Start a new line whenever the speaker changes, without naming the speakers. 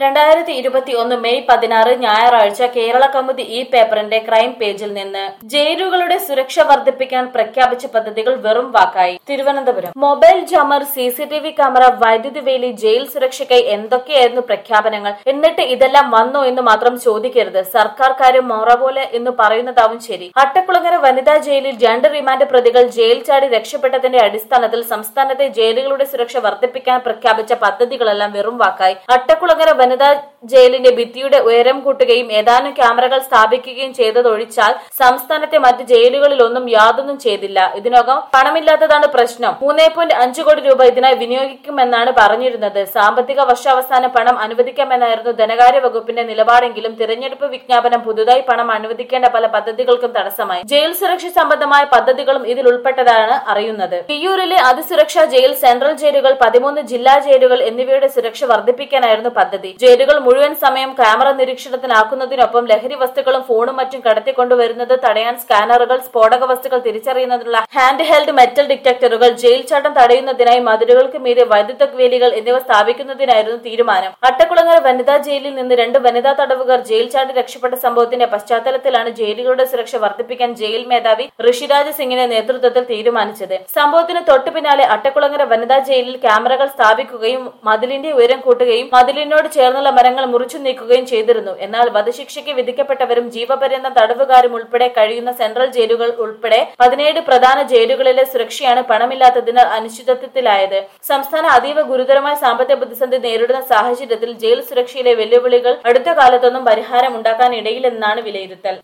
രണ്ടായിരത്തി ഇരുപത്തി ഒന്ന് മെയ് പതിനാറ് ഞായറാഴ്ച കേരള കൗമുദി ഈ പേപ്പറിന്റെ ക്രൈം പേജിൽ നിന്ന് ജയിലുകളുടെ സുരക്ഷ വർദ്ധിപ്പിക്കാൻ പ്രഖ്യാപിച്ച പദ്ധതികൾ വെറും വാക്കായി Thiruvananthapuram mobile jammer C C T V camera വൈദ്യുതി വേലി ജയിൽ സുരക്ഷയ്ക്കായി എന്തൊക്കെയായിരുന്നു പ്രഖ്യാപനങ്ങൾ എന്നിട്ട് ഇതെല്ലാം വന്നോ എന്ന് മാത്രം ചോദിക്കരുത് സർക്കാർ കാര്യം മോറ പോലെ എന്ന് പറയുന്നതാവും ശരി അട്ടക്കുളങ്ങര വനിതാ ജയിലിൽ രണ്ട് റിമാൻഡ് പ്രതികൾ ജയിൽ ചാടി രക്ഷപ്പെട്ടതിന്റെ അടിസ്ഥാനത്തിൽ സംസ്ഥാനത്തെ ജയിലുകളുടെ സുരക്ഷ വർദ്ധിപ്പിക്കാൻ പ്രഖ്യാപിച്ച പദ്ധതികളെല്ലാം വെറും വാക്കായി അട്ടക്കുളങ്ങര വനിതാ ജയിലിന്റെ ഭിത്തിയുടെ ഉയരം കൂട്ടുകയും ഏതാനും ക്യാമറകൾ സ്ഥാപിക്കുകയും ചെയ്തതൊഴിച്ചാൽ സംസ്ഥാനത്തെ മറ്റ് ജയിലുകളിലൊന്നും യാതൊന്നും ചെയ്തില്ല ഇതിനകം പണമില്ലാത്തതാണ് പ്രശ്നം മൂന്നേ പോയിന്റ് അഞ്ച് കോടി രൂപ ഇതിനായി വിനിയോഗിക്കുമെന്നാണ് പറഞ്ഞിരുന്നത് സാമ്പത്തിക വർഷാവസാനം പണം അനുവദിക്കാമെന്നായിരുന്നു ധനകാര്യ വകുപ്പിന്റെ നിലപാടെങ്കിലും തിരഞ്ഞെടുപ്പ് വിജ്ഞാപനം പുതുതായി പണം അനുവദിക്കേണ്ട പല പദ്ധതികൾക്കും തടസ്സമായി ജയിൽ സുരക്ഷ സംബന്ധമായ പദ്ധതികളും ഇതിൽ ഉൾപ്പെട്ടതാണ് അറിയുന്നത് തിയ്യൂരിലെ അതിസുരക്ഷാ ജയിൽ സെൻട്രൽ ജയിലുകൾ പതിമൂന്ന് ജില്ലാ ജയിലുകൾ എന്നിവയുടെ സുരക്ഷ വർദ്ധിപ്പിക്കാനായിരുന്നു പദ്ധതി ജയിലുകൾ മുഴുവൻ സമയം ക്യാമറ നിരീക്ഷണത്തിലാക്കുന്നതിനൊപ്പം ലഹരി വസ്തുക്കളും ഫോണും മറ്റും കടത്തിക്കൊണ്ടുവരുന്നത് തടയാൻ സ്കാനറുകൾ സ്ഫോടക വസ്തുക്കൾ തിരിച്ചറിയുന്നതിനുള്ള ഹാൻഡ് ഹെൽഡ് മെറ്റൽ ഡിറ്റക്ടറുകൾ ജയിൽ ചാട്ടം തടയുന്നതിനായി മതിലുകൾക്ക് മീതെ വൈദ്യുത വേലികൾ എന്നിവ സ്ഥാപിക്കുന്നതിനായിരുന്നു തീരുമാനം അട്ടക്കുളങ്ങര വനിതാ ജയിലിൽ നിന്ന് രണ്ട് വനിതാ തടവുകാർ ജയിൽ ചാടി രക്ഷപ്പെട്ട സംഭവത്തിന്റെ പശ്ചാത്തലത്തിലാണ് ജയിലുകളുടെ സുരക്ഷ വർദ്ധിപ്പിക്കാൻ ജയിൽ മേധാവി ഋഷിരാജ് സിംഗിന്റെ നേതൃത്വത്തിൽ തീരുമാനിച്ചത് സംഭവത്തിന് തൊട്ടു പിന്നാലെ അട്ടക്കുളങ്ങര വനിതാ ജയിലിൽ ക്യാമറകൾ സ്ഥാപിക്കുകയും മതിലിന്റെ ഉയരം കൂട്ടുകയും മതിലിനോട് ചേർന്നുള്ള മരങ്ങൾ മുറിച്ചു നീക്കുകയും ചെയ്തിരുന്നു എന്നാൽ വധശിക്ഷയ്ക്ക് വിധിക്കപ്പെട്ടവരും ജീവപര്യന്തം തടവുകാരും ഉൾപ്പെടെ കഴിയുന്ന സെൻട്രൽ ജയിലുകൾ ഉൾപ്പെടെ പതിനേഴ് പ്രധാന ജയിലുകളിലെ സുരക്ഷയാണ് പണമില്ലാത്തതിനാൽ അനിശ്ചിതത്വത്തിലായത് സംസ്ഥാന അതീവ ഗുരുതരമായ സാമ്പത്തിക പ്രതിസന്ധി നേരിടുന്ന സാഹചര്യത്തിൽ ജയിൽ സുരക്ഷയിലെ വെല്ലുവിളികൾ അടുത്ത കാലത്തൊന്നും പരിഹാരമുണ്ടാക്കാനിടയില്ലെന്നാണ് വിലയിരുത്തൽ